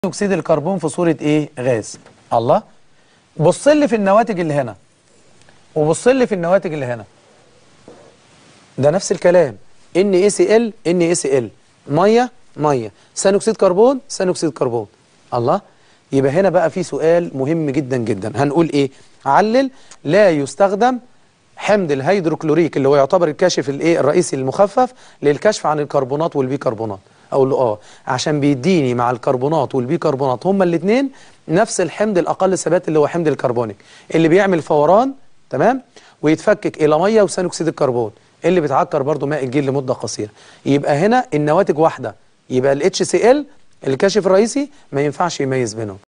اكسيد الكربون في صورة ايه غاز الله بص لي في النواتج اللي هنا وبص لي في النواتج اللي هنا ده نفس الكلام NaCl NaCl ميه ميه ثاني اكسيد كربون ثاني اكسيد كربون الله يبقى هنا بقى في سؤال مهم جدا جدا هنقول ايه علل لا يستخدم حمض الهيدروكلوريك اللي هو يعتبر الكاشف الايه الرئيسي المخفف للكشف عن الكربونات والبيكربونات اقول له اه عشان بيديني مع الكربونات والبيكربونات هما الاثنين نفس الحمض الاقل ثبات اللي هو حمض الكربونيك اللي بيعمل فوران تمام ويتفكك الى ميه وثاني اكسيد الكربون اللي بتعكر برضو ماء الجير لمده قصيره يبقى هنا النواتج واحده يبقى الاتش سي ال الكاشف الرئيسي ما ينفعش يميز بينهم